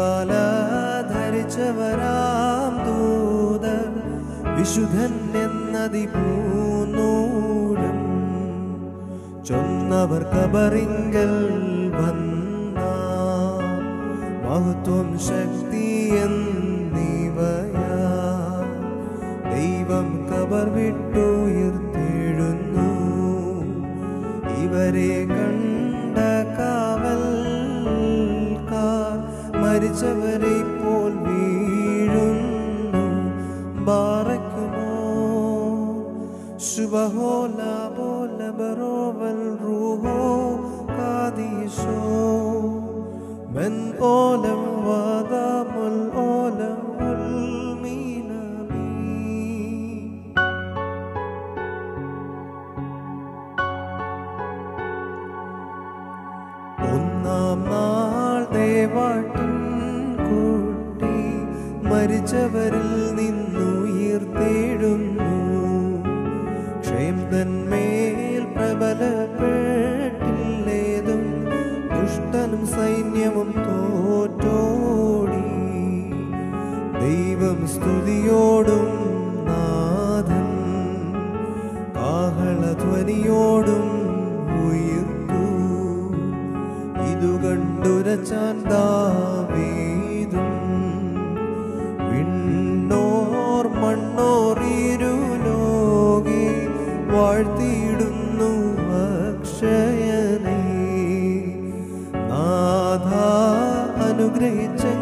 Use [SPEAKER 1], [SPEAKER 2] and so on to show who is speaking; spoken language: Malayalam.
[SPEAKER 1] ജ്വാല ധരിച്ചവരാം ദൂതർ വിശുദ്ധൻ എന്നതി പൂന്നൂരം ചൊന്നവർ കബറിങ്കൽ വന്ന മഹത്വം ശക്തി എന്നിവയാ ദൈവം കബർ വിട്ടുയർത്തെഴുന്നു ഇവരെ കണ്ട കാവൽക്കാർ മരിച്ചവരെ പോൽ വീഴുന്നു ബാറയ്ക്കുമോ ശുഭഹോല ബോല ബറോവൽ റൂഹോ കാദീശോ من أولم ودام الأولم والمينامين ഒന്നാം നാൾ ദേവാട്ടിൻ കൂട്ടി മരിച്ചവരിൽ നിന്നുയർത്തേടുന്നു ക്ഷയം തന്മേൽ പ്രബലപ്പെട്ടില്ലേതും ദുഷ്ടനും സൈന്യവും തോറ്റോടി ദൈവം സ്തുതിയോടും നാഥൻ കാഹളധ്വനിയോടും ഉയർത്തു ഇതു കണ്ടുരച്ചാൻ ദാവീതും വിണ്ണോർ മണ്ണോർ ഇരുലോകി വാഴ്ത്തിയിടുന്നു അക്ഷയനേ നാഥ അനുഗ്രഹിച്ച